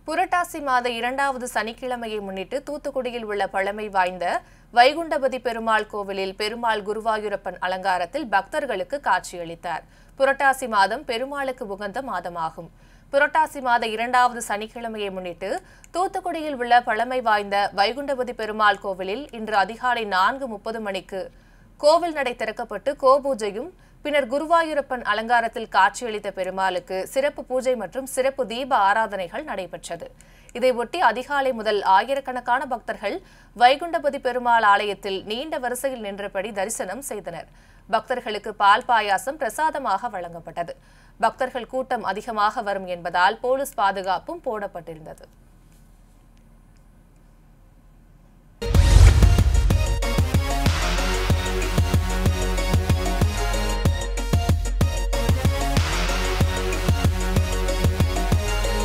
புரட்டாசி மாத இரண்டாவது சனிக்கிழமையை முன்னிட்டு தூத்துக்குடியில் உள்ள பழமை வாய்ந்த வைகுண்டபதி பெருமாள் கோவிலில் பெருமாள் குருவாயூரப்பன் அலங்காரத்தில் பக்தர்களுக்கு காட்சியளித்தார் புரட்டாசி மாதம் பெருமாளுக்கு உகந்த மாதமாகும் புரட்டாசி மாத இரண்டாவது சனிக்கிழமையை முன்னிட்டு தூத்துக்குடியில் உள்ள பழமை வாய்ந்த வைகுண்டபதி பெருமாள் கோவிலில் இன்று அதிகாலை நான்கு முப்பது மணிக்கு கோவில் நடை திறக்கப்பட்டு கோபூஜையும் பின்னர் குருவாயூரப்பன் அலங்காரத்தில் காட்சியளித்த பெருமாளுக்கு சிறப்பு பூஜை மற்றும் சிறப்பு தீப ஆராதனைகள் நடைபெற்றது இதையொட்டி அதிகாலை முதல் ஆயிரக்கணக்கான பக்தர்கள் வைகுண்டபதி பெருமாள் ஆலயத்தில் நீண்ட வரிசையில் நின்றபடி தரிசனம் செய்தனர் பக்தர்களுக்கு பால் பாயாசம் பிரசாதமாக வழங்கப்பட்டது பக்தர்கள் கூட்டம் அதிகமாக வரும் என்பதால் போலீஸ் பாதுகாப்பும் போடப்பட்டிருந்தது